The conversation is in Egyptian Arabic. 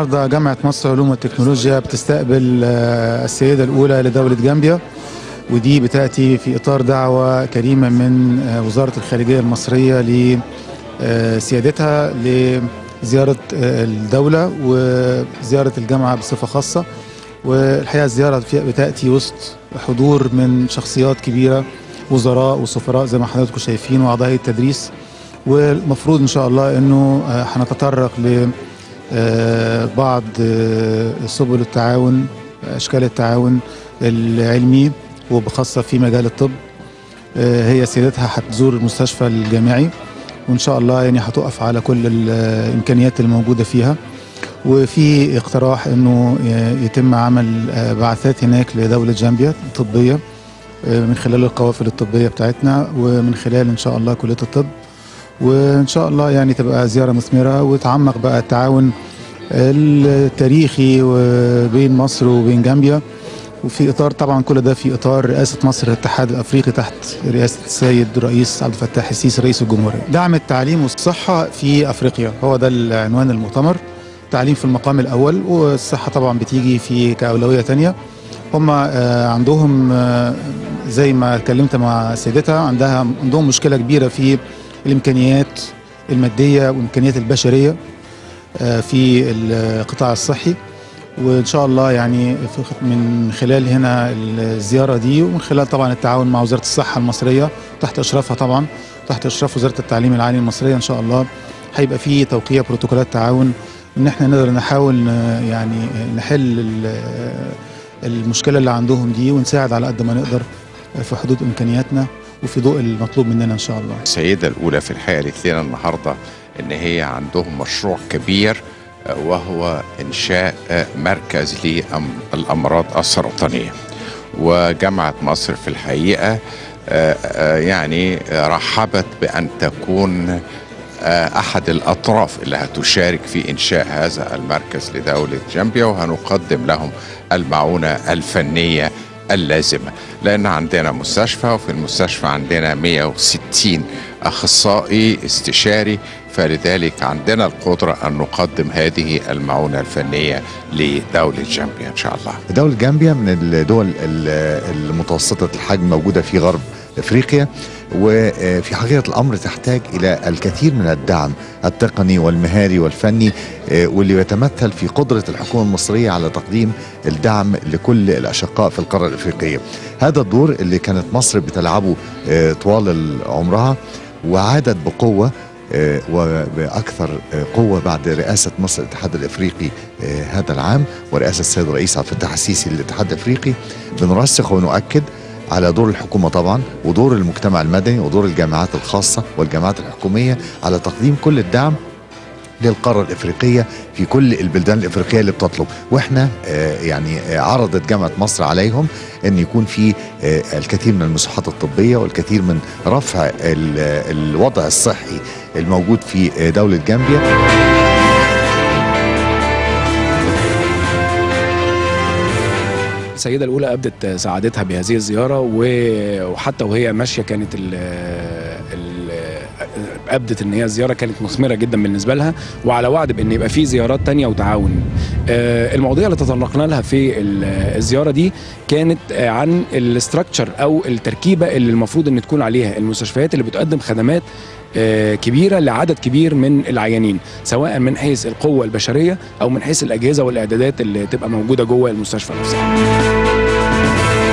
النهارده جامعة مصر علوم والتكنولوجيا بتستقبل آه، السيدة الأولى لدولة جامبيا ودي بتأتي في إطار دعوة كريمة من آه، وزارة الخارجية المصرية لسيادتها لزيارة آه، الدولة وزيارة الجامعة بصفة خاصة والحقيقة الزيارة فيها بتأتي وسط حضور من شخصيات كبيرة وزراء وسفراء زي ما حضراتكم شايفين وأعضاء التدريس والمفروض إن شاء الله إنه آه، هنتطرق ل آه، بعض آه، سبل التعاون اشكال التعاون العلمي وبخاصه في مجال الطب آه، هي سيادتها هتزور المستشفى الجامعي وان شاء الله يعني هتقف على كل الامكانيات الموجوده فيها وفي اقتراح انه ي- يتم عمل آه، بعثات هناك لدوله جامبيا طبيه آه، من خلال القوافل الطبيه بتاعتنا ومن خلال ان شاء الله كليه الطب وان شاء الله يعني تبقى زياره مثمره وتعمق بقى التعاون التاريخي بين مصر وبين جامبيا وفي اطار طبعا كل ده في اطار رئاسه مصر الاتحاد الافريقي تحت رئاسه السيد الرئيس عبد الفتاح السيسي رئيس الجمهوريه. دعم التعليم والصحه في افريقيا هو ده العنوان المؤتمر. تعليم في المقام الاول والصحه طبعا بتيجي في كاولويه تانية. هم آه، عندهم آه، زي ما اتكلمت مع سيدتها عندها عندهم مشكله كبيره في الامكانيات الماديه والامكانيات البشريه آه، في القطاع الصحي وان شاء الله يعني في- من خلال هنا الزياره دي ومن خلال طبعا التعاون مع وزاره الصحه المصريه تحت اشرافها طبعا تحت اشراف وزاره التعليم العالي المصريه ان شاء الله هيبقى في توقيع بروتوكولات تعاون ان احنا نقدر نحاول آه، يعني آه، نحل ال- آه، المشكله اللي عندهم دي ونساعد على قد ما نقدر آه، في حدود امكانياتنا وفي ضوء المطلوب مننا ان شاء الله السيدة الأولى في الحقيقة قالت لنا النهاردة إن هي عندهم مشروع كبير آه، وهو إنشاء آه، مركز للأمراض السرطانية وجامعة مصر في الحقيقة آه، آه، يعني آه، رحبت بأن تكون آه، أحد الأطراف اللي هتشارك في إنشاء هذا المركز لدولة جامبيا وهنقدم لهم المعونة الفنية اللازمة لأن عندنا مستشفى وفي المستشفى عندنا 160 أخصائي استشاري فلذلك عندنا القدرة أن نقدم هذه المعونة الفنية لدولة جامبيا إن شاء الله دولة جامبيا من الدول ال- المتوسطة الحجم موجودة في غرب افريقيا وفي حقيقة الامر تحتاج الى الكثير من الدعم التقني والمهاري والفني آه، واللي يتمثل في قدرة الحكومة المصرية على تقديم الدعم لكل الاشقاء في القارة الافريقية هذا الدور اللي كانت مصر بتلعبه آه، طوال عمرها وعادت بقوة آه، وبأكثر آه، قوة بعد رئاسة مصر الاتحاد الإفريقي آه، هذا العام ورئاسة السيد الرئيس عبد الفتاح السيسي للاتحاد الإفريقي بنرسخ ونؤكد على دور الحكومة طبعا ودور المجتمع المدني ودور الجامعات الخاصة والجامعات الحكومية على تقديم كل الدعم للقارة الإفريقية في كل البلدان الإفريقية اللي بتطلب وإحنا آه، يعني آه، عرضت جامعة مصر عليهم أن يكون في آه، الكثير من المساحات الطبية والكثير من رفع ال- الوضع الصحي الموجود في آه، دولة جامبيا السيدة الأولى أبدت سعادتها بهذه الزيارة و- وحتى وهي ماشية كانت ال ال أبدت إن هي الزيارة كانت مثمرة جدا بالنسبة لها وعلى وعد بإن يبقى في زيارات تانية وتعاون. آه، المواضيع اللي تطرقنا لها في ال- الزيارة دي كانت آه، عن الاستراكشر أو التركيبة اللي المفروض إن تكون عليها المستشفيات اللي بتقدم خدمات آه، كبيرة لعدد كبير من العيانين سواء من حيث القوة البشرية أو من حيث الأجهزة والإعدادات اللي تبقى موجودة جوه المستشفى نفسها